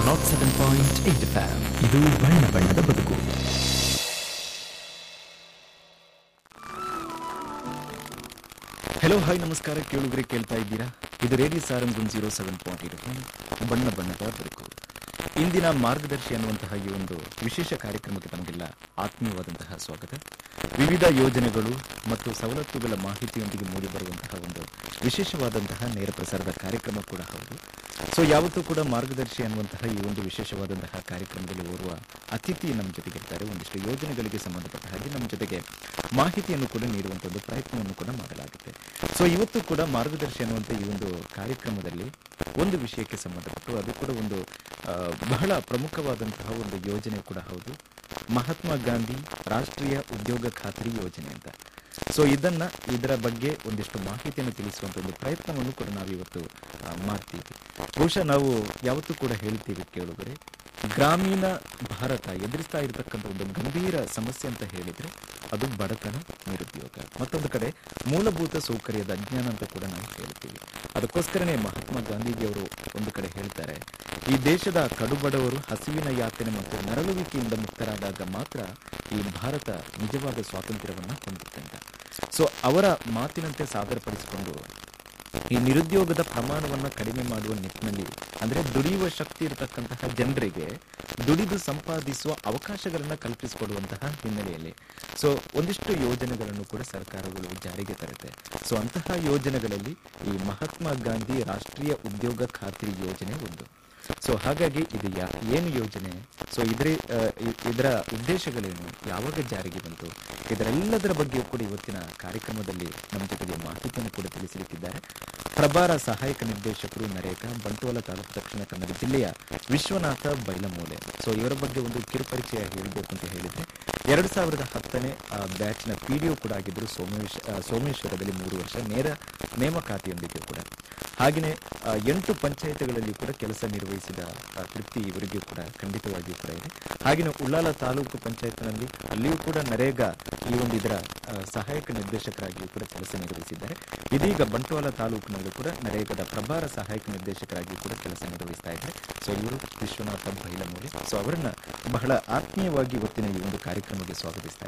not seven point eight FM ಇದು ಬಣ್ಣ ಬಣ್ಣದ ಬದುಕು ಹಲೋ ಹಾಯ್ ನಮಸ್ಕಾರ ಕೇಳುಗರೆ ಕೇಳ್ತಾ ಇದ್ದೀರಾ ಇದು radio Sarang one zero seven point eight ಬಣ್ಣ ಬಣ್ಣದ ಬದುಕು ಇಂದಿನ ಮಾರ್ಗದರ್ಶಿ ಅನ್ನುವಂತಹ ಈ ಒಂದು ವಿಶೇಷ ಕಾರ್ಯಕ್ರಮಕ್ಕೆ ತಮಗೆಲ್ಲ ಆತ್ಮೀಯವಾದಂತಹ ಸ್ವಾಗತ ವಿವಿಧ ಯೋಜನೆಗಳು ಮತ್ತು ಸವಲತ್ತುಗಳ ಮಾಹಿತಿಯೊಂದಿಗೆ ಮೂಡಿಬರುವಂತಹ ಒಂದು ವಿಶೇಷವಾದಂತಹ ನೇರ ಪ್ರಸಾರದ ಕಾರ್ಯಕ್ರಮ ಕೂಡ ಹೌದು ಸೊ ಯಾವತ್ತೂ ಕೂಡ ಮಾರ್ಗದರ್ಶಿ ಅನ್ನುವಂತಹ ಈ ಒಂದು ವಿಶೇಷವಾದಂತಹ ಕಾರ್ಯಕ್ರಮದಲ್ಲಿ ಓರ್ವ ಅತಿಥಿ ನಮ್ಮ ಜೊತೆಗಿರ್ತಾರೆ ಒಂದಿಷ್ಟು ಯೋಜನೆಗಳಿಗೆ ಸಂಬಂಧಪಟ್ಟ ಹಾಗೆ ನಮ್ಮ ಜೊತೆಗೆ ಮಾಹಿತಿಯನ್ನು ಕೂಡ ನೀಡುವಂತ ಒಂದು ಪ್ರಯತ್ನವನ್ನು ಕೂಡ ಮಾಡಲಾಗುತ್ತೆ ಸೊ ಇವತ್ತು ಕೂಡ ಮಾರ್ಗದರ್ಶಿ ಅನ್ನುವಂಥ ಈ ಒಂದು ಕಾರ್ಯಕ್ರಮದಲ್ಲಿ ಒಂದು ವಿಷಯಕ್ಕೆ ಸಂಬಂಧಪಟ್ಟು ಅದು ಕೂಡ ಒಂದು ಆ, ಬಹಳ ಪ್ರಮುಖವಾದಂತಹ ಒಂದು ಯೋಜನೆ ಕೂಡ ಹೌದು ಮಹಾತ್ಮ ಗಾಂಧಿ ರಾಷ್ಟ್ರೀಯ ಉದ್ಯೋಗ ಖಾತ್ರಿ ಯೋಜನೆ ಅಂತ ಸೊ ಇದನ್ನ ಇದರ ಬಗ್ಗೆ ಒಂದಿಷ್ಟು ಮಾಹಿತಿಯನ್ನು ತಿಳಿಸುವಂತ ಒಂದು ಪ್ರಯತ್ನವನ್ನು ಕೂಡ ನಾವಿವತ್ತು ಆ, ಮಾಡ್ತೀವಿ ಬಹುಶಃ ನಾವು ಯಾವತ್ತೂ ಕೂಡ ಹೇಳ್ತೀವಿ ಕೇಳುಗರೆ ಗ್ರಾಮೀಣ ಭಾರತ ಎದುರಿಸ್ತಾ ಇರತಕ್ಕಂಥ ಒಂದು ಗಂಭೀರ ಸಮಸ್ಯೆ ಅಂತ ಹೇಳಿದ್ರೆ ಅದು ಬಡತನ ನಿರುದ್ಯೋಗ ಮತ್ತೊಂದು ಕಡೆ ಮೂಲಭೂತ ಸೌಕರ್ಯದ ಅಜ್ಞಾನ ಅಂತ ಕೂಡ ನಾವು ಹೇಳ್ತೀವಿ ಅದಕ್ಕೋಸ್ಕರನೇ ಮಹಾತ್ಮ ಗಾಂಧೀಜಿಯವರು ಒಂದು ಕಡೆ ಹೇಳ್ತಾರೆ ಈ ದೇಶದ ಕಡುಬಡವರು ಹಸಿವಿನ ಯಾತನೆ ಮತ್ತು ನರಳುವಿಕೆಯಿಂದ ಮುಕ್ತರಾದಾಗ ಮಾತ್ರ ಈ ಭಾರತ ನಿಜವಾದ ಸ್ವಾತಂತ್ರ್ಯವನ್ನ ಹೊಂದುತ್ತೆ ಅಂತ ಸೊ ಅವರ ಮಾತಿನಂತೆ ಸಾದರಪಡಿಸಿಕೊಂಡು ಈ ನಿರುದ್ಯೋಗದ ಪ್ರಮಾಣವನ್ನ ಕಡಿಮೆ ಮಾಡುವ ನಿಟ್ಟಿನಲ್ಲಿ ಅಂದ್ರೆ ದುಡಿಯುವ ಶಕ್ತಿ ಇರತಕ್ಕಂತಹ ಜನರಿಗೆ ದುಡಿದು ಸಂಪಾದಿಸುವ ಅವಕಾಶಗಳನ್ನ ಕಲ್ಪಿಸಿಕೊಡುವಂತಹ ಹಿನ್ನೆಲೆಯಲ್ಲಿ ಸೊ ಒಂದಿಷ್ಟು ಯೋಜನೆಗಳನ್ನು ಕೂಡ ಸರ್ಕಾರಗಳು ಜಾರಿಗೆ ತರುತ್ತೆ ಸೊ ಅಂತಹ ಯೋಜನೆಗಳಲ್ಲಿ ಈ ಮಹಾತ್ಮ ಗಾಂಧಿ ರಾಷ್ಟ್ರೀಯ ಉದ್ಯೋಗ ಖಾತ್ರಿ ಯೋಜನೆ ಒಂದು ಸೊ ಹಾಗಾಗಿ ಇದು ಯಾ ಏನು ಯೋಜನೆ ಸೊ ಇದ್ರ ಆ, ಇ- ಇದರ ಉದ್ದೇಶಗಳೇನು ಯಾವಾಗ ಜಾರಿಗೆ ಬಂತು ಇದರೆಲ್ಲದರ ಬಗ್ಗೆಯೂ ಕೂಡ ಇವತ್ತಿನ ಕಾರ್ಯಕ್ರಮದಲ್ಲಿ ನಮ್ಮ ಜೊತೆಗೆ ಮಾಹಿತಿಯನ್ನು ಕೂಡ ತಿಳಿಸಲಿಕ್ಕಿದ್ದಾರೆ ಪ್ರಭಾರ ಸಹಾಯಕ ನಿರ್ದೇಶಕರು ನರೇಗಾ ಬಂಟ್ವಾಳ ತಾಲೂಕು ದಕ್ಷಿಣ ಕನ್ನಡ ಜಿಲ್ಲೆಯ ವಿಶ್ವನಾಥ ಬೈಲಮೂಲೆ ಸೊ ಇವರ ಬಗ್ಗೆ ಒಂದು ಕಿರುಪರಿಚಯ ಹೇಳಬೇಕು ಅಂತ ಹೇಳಿದ್ರೆ ಎರಡು ಸಾವಿರದ ಹತ್ತನೇ ಬ್ಯಾಚ್ನ ಪಿ ಡಿ ಕೂಡ ಆಗಿದ್ರು ಸೋಮೇಶ್ ಆ, ಸೋಮೇಶ್ವರದಲ್ಲಿ ಮೂರು ವರ್ಷ ನೇರ ನೇಮಕಾತಿಯೊಂದಿಗೆ ಕೂಡ ಹಾಗೆಯೇ ಆ, ಎಂಟು ಪಂಚಾಯತ್ಗಳಲ್ಲಿ ಕೂಡ ಕೆಲಸ ನಿರ್ವಹಿಸಿದ ಆ, ತೃಪ್ತಿ ಇವರಿಗೂ ಕೂಡ ಖಂಡಿತವಾಗಿಯೂ ಕೂಡ ಇದೆ ಹಾಗೆಯೇ ಉಳ್ಳಾಲ ತಾಲೂಕು ಪಂಚಾಯತ್ನಲ್ಲಿ ಅಲ್ಲಿಯೂ ಕೂಡ ನರೇಗಾ ಈ ಒಂದು ಇದರ ಆ, ಸಹಾಯಕ ನಿರ್ದೇಶಕರಾಗಿಯೂ ಕೂಡ ಕೆಲಸ ನಿರ್ವಹಿಸಿದ್ದಾರೆ ಇದೀಗ ಬಂಟ್ವಾಳ ತಾಲೂಕಿನಲ್ಲಿ ಕೂಡ ನರೇಗಾದ ಪ್ರಭಾರ ಸಹಾಯಕ ನಿರ್ದೇಶಕರಾಗಿಯೂ ಕೂಡ ಕೆಲಸ ನಿರ್ವಹಿಸ್ತಾ ಇದ್ದಾರೆ ಸೊ ಇವರು ವಿಶ್ವನಾಥ ಬೈಲಮೂರಿ ಸೊ ಅವರನ್ನ ಬಹಳ ಆತ್ಮೀಯವಾಗಿ ಇವತ್ತಿನ ಈ ಒಂದು ಕಾರ್ಯಕ್ರಮಕ್ಕೆ ಸ್ವಾಗತಿಸ್ತಾ